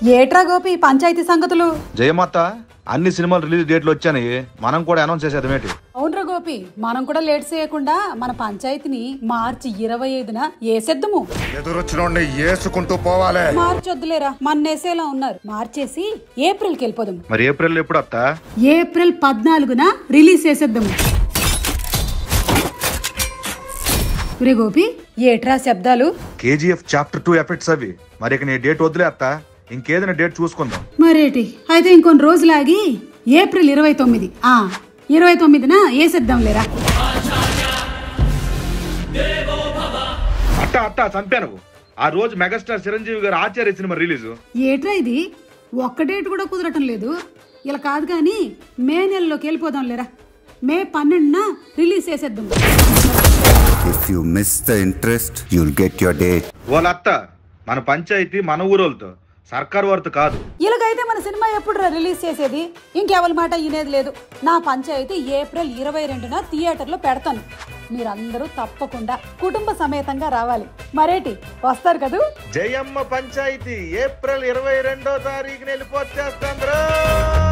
ఏట్రా గోపి పంచాయతీ సంగతులు జయమాత అన్ని సినిమాలు రిలీజ్ డేట్లు వచ్చాయి మనం కూడా అనౌన్స్ చేసేది ఏంటి అవునరా గోపి మనం కూడా లేట్ చేయకుండా మన పంచాయతీని మార్చి ఇరవై ఐదున ఏసేద్దుము ఎదురొచ్చినోడిని ఏసుకుంటూ పోవాలే మార్చి వద్దులేరా మన్నేసేలా ఉన్నారు మార్చేసి ఏప్రిల్కి వెళ్ళిపోదాం మరి ఏప్రిల్ ఎప్పుడు అత్తా ఏప్రిల్ పద్నాలుగున రిలీజ్ చేసేద్దాము రే గోపి ఏట్రా శబ్దాలు కేజీఎఫ్ చాప్టర్ టూ ఎఫెక్ట్స్ అవి మరి ఇక నీ డేట్ వదిలే అత్తా ఇంకేదైనా డేట్ చూసుకుందాం మరేటి అయితే ఇంకొన్ని రోజులాగి ఏప్రిల్ ఇరవై తొమ్మిది ఆ ఇరవై తొమ్మిదిన వేసేద్దాం లేరా అత్త అత్త చంపాను ఆ రోజు మెగాస్టార్ చిరంజీవి గారు ఆచార్య సినిమా రిలీజ్ ఏట్రా ఇది ఒక్క డేట్ కూడా కుదరటం లేదు ఇలా కాదు కానీ మే నెలలోకి వెళ్ళిపోదాం లేరా మే పన్నెండున రిలీజ్ చేసేద్దాం If you miss the interest, you'll get your date. వాళ్ళ అత్త మన పంచాయతీ మన ఊరోళ్ళతో సర్కార్ వారితో కాదు ఇలాగైతే మన సినిమా ఎప్పుడు రిలీజ్ చేసేది ఇంకెవరి మాట వినేది లేదు నా పంచాయతీ ఏప్రిల్ ఇరవై రెండున థియేటర్లో పెడతాను మీరందరూ తప్పకుండా కుటుంబ సమేతంగా రావాలి మరేటి వస్తారు కదూ జయమ్మ పంచాయతీ ఏప్రిల్ ఇరవై రెండో తారీఖున వెళ్ళిపోతేస్తాంద్రా